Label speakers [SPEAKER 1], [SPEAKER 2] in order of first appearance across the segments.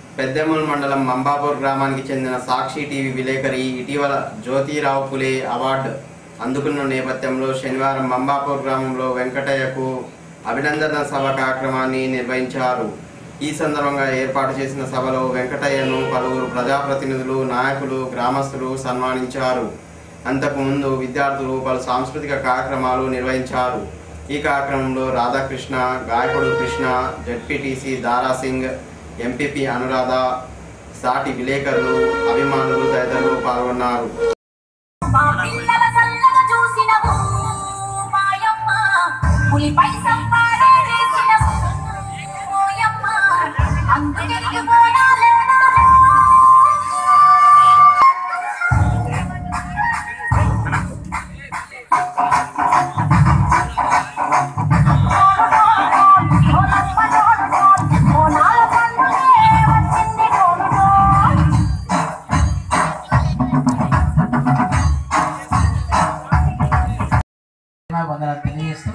[SPEAKER 1] పెద్దెమ్మల మండలం మంబాపూర్ గ్రామానికి చెందిన సాక్షి టీవీ విలేకరి ఇటీవల జ్యోతిరావు పులే అవార్డు అందుకున్న నేపథ్యంలో శనివారం మంబాపూర్ గ్రామంలో వెంకటయ్యకు అభినందన సభ కార్యక్రమాన్ని నిర్వహించారు ఈ సందర్భంగా ఏర్పాటు చేసిన సభలో వెంకటయ్యను పలువురు ప్రజాప్రతినిధులు నాయకులు గ్రామస్తులు సన్మానించారు అంతకుముందు విద్యార్థులు పలు సాంస్కృతిక కార్యక్రమాలు నిర్వహించారు ఈ కార్యక్రమంలో రాధాకృష్ణ గాయకుడు కృష్ణ జడ్పీటీసీ దారాసింగ్ ఎంపీపీ అనురాధ సాటి విలేకరులు అభిమానులు తదితరులు పాల్గొన్నారు
[SPEAKER 2] మా పిల్లల చల్లగా చూసినవు మాయమ్మ పులిపై సంపాడే వేసినవు ఓయమ్మ అందుకే నీకు బోనాలే బోనాల పండుగే వచ్చింది కోనుకో
[SPEAKER 3] వందనాలు తెలియజేస్తూ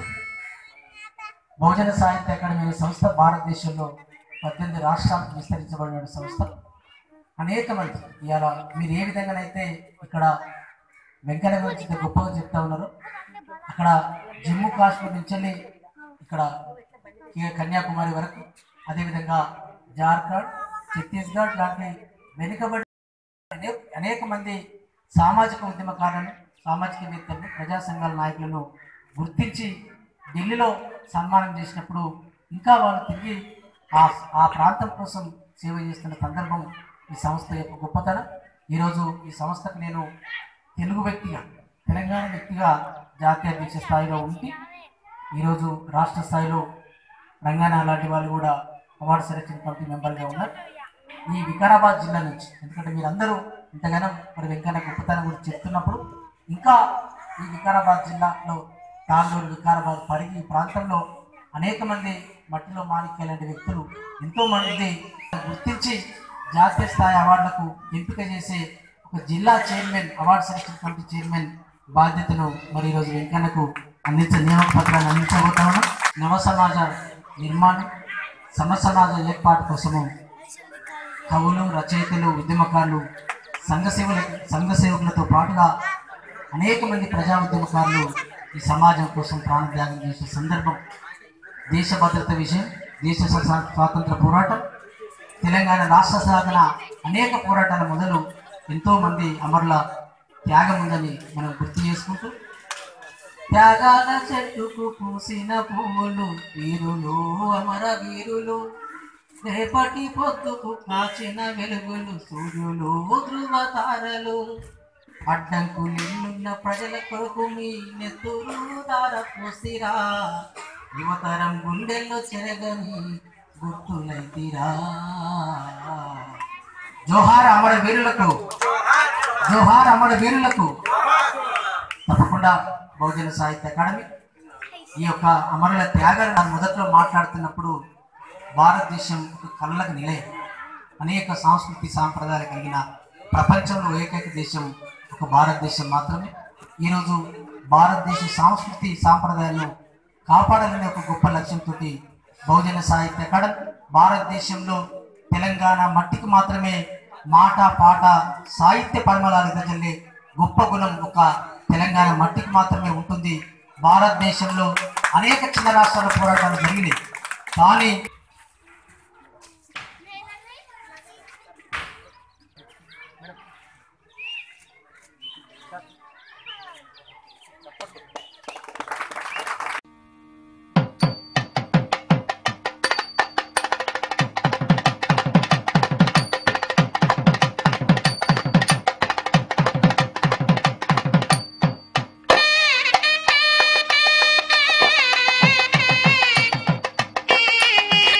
[SPEAKER 3] బహుజన సాహిత్య అకాడమీ అనే సంస్థ భారతదేశంలో పద్దెనిమిది రాష్ట్రాలకు విస్తరించబడిన సంస్థ అనేక మంది ఇవాళ మీరు ఏ విధంగానైతే ఇక్కడ వెంకన్న గురించి ఇంత గొప్పగా చెప్తా ఉన్నారు అక్కడ జమ్మూ కాశ్మీర్ నుంచి వెళ్ళి ఇక్కడ కే- కన్యాకుమారి వరకు అదేవిధంగా జార్ఖండ్ ఛత్తీస్గఢ్ లాంటి వెనుకబడి అనే- అనేక మంది సామాజిక ఉద్యమకారులను సామాజికవేత్తలను ప్రజా సంఘాల నాయకులను గుర్తించి ఢిల్లీలో సన్మానం చేసినప్పుడు ఇంకా వాళ్ళు తిరిగి ఆ ఆ ప్రాంతం కోసం సేవ చేస్తున్న సందర్భం ఈ సంస్థ యొక్క గొప్పతనం ఈరోజు ఈ సంస్థకు నేను తెలుగు వ్యక్తిగా తెలంగాణ వ్యక్తిగా జాతీయ అధ్యక్ష స్థాయిలో ఉండి ఈరోజు రాష్ట్ర స్థాయిలో రంగానా లాంటి వాళ్ళు కూడా అవార్డు సెలక్షన్ కమిటీ మెంబర్గా ఉన్నారు ఈ వికారాబాద్ జిల్లా నుంచి ఎందుకంటే మీరందరూ ఇంతగానో మరి వెంకన్న గొప్పతనం గురించి చెప్తున్నప్పుడు ఇంకా ఈ వికారాబాద్ జిల్లాలో తాండూరు వికారాబాద్ పరిగి ఈ ప్రాంతంలో అనేక మంది మట్టిలో మాణిక్య లాంటి వ్యక్తులు ఎంతో మంది గుర్తించి జాతీయ స్థాయి అవార్డులకు ఎంపిక చేసే ఒక జిల్లా chairman award selection committee chairman బాధ్యతను మరి ఈరోజు వెంకన్నకు అందించే నియామక పత్రాన్ని అందించబోతా ఉన్నాం నవ సమాజ నిర్మాణం సమ సమాజ ఏర్పాటు కోసము కవులు రచయితలు ఉద్యమకారులు సంఘ సేవల సంఘ సేవకులతో పాటుగా అనేక మంది ప్రజా ఉద్యమకారులు ఈ సమాజం కోసం ప్రాణత్యాగం చేసే సందర్భం దేశ భద్రత విషయం దేశ స్వా- స్వాతంత్ర పోరాటం తెలంగాణ రాష్ట్ర సాధన అనేక పోరాటాల మొదలు ఎంతో మంది అమరుల త్యాగం ఉందని మనం గుర్తు చేసుకుంటూ త్యాగాల చెట్టుకు పూసిన పువ్వులు వీరులు అమర వీరులు రేపటి పొద్దుకు కాచిన వెలుగులు సూర్యులు ధృవ తారలు అడ్డంకు నిన్నున్న ప్రజల కొరకు మీ నెత్తురు దార పూసిరా యువతరం గుండెల్లో చెరగని గుర్తులైతిరా జోహార్ అమర వీరులకు జోహార్ అమర వీరులకు తప్పకుండా బహుజన సాహిత్య అకాడమీ ఈ యొక్క అమరుల త్యాగాలు ನಾನು మొదట్లో మాట్లాడుతున్నప్పుడు భారతదేశం ఒక కళ్ళకు నిలయం అనేక సాంస్కృతి సాంప్రదాయాలు కలిగిన ప్రపంచంలో ఏకైక దేశం ఒక భారతదేశం మాత్రమే ఈరోజు భారతదేశ సాంస్కృతి సాంప్రదాయాలను కాపాడాలనే ఒక గొప్ప లక్ష్యంతో బహుజన సాహిత్య అకాడమీ భారతదేశంలో తెలంగాణ మట్టికి మాత్రమే మాట పాట సాహిత్య పరిమళాలు వెదజల్లే గొప్ప గుణం ఒక తెలంగాణ మట్టికి మాత్రమే ఉంటుంది భారతదేశంలో అనేక చిన్న రాష్ట్రాల పోరాటాలు జరిగినాయి కానీ
[SPEAKER 2] ఆ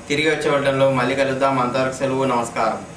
[SPEAKER 1] తిరిగి వచ్చే వాళ్ళలో మళ్ళీ కలుద్దాం అంతవరకు సెలవు నమస్కారం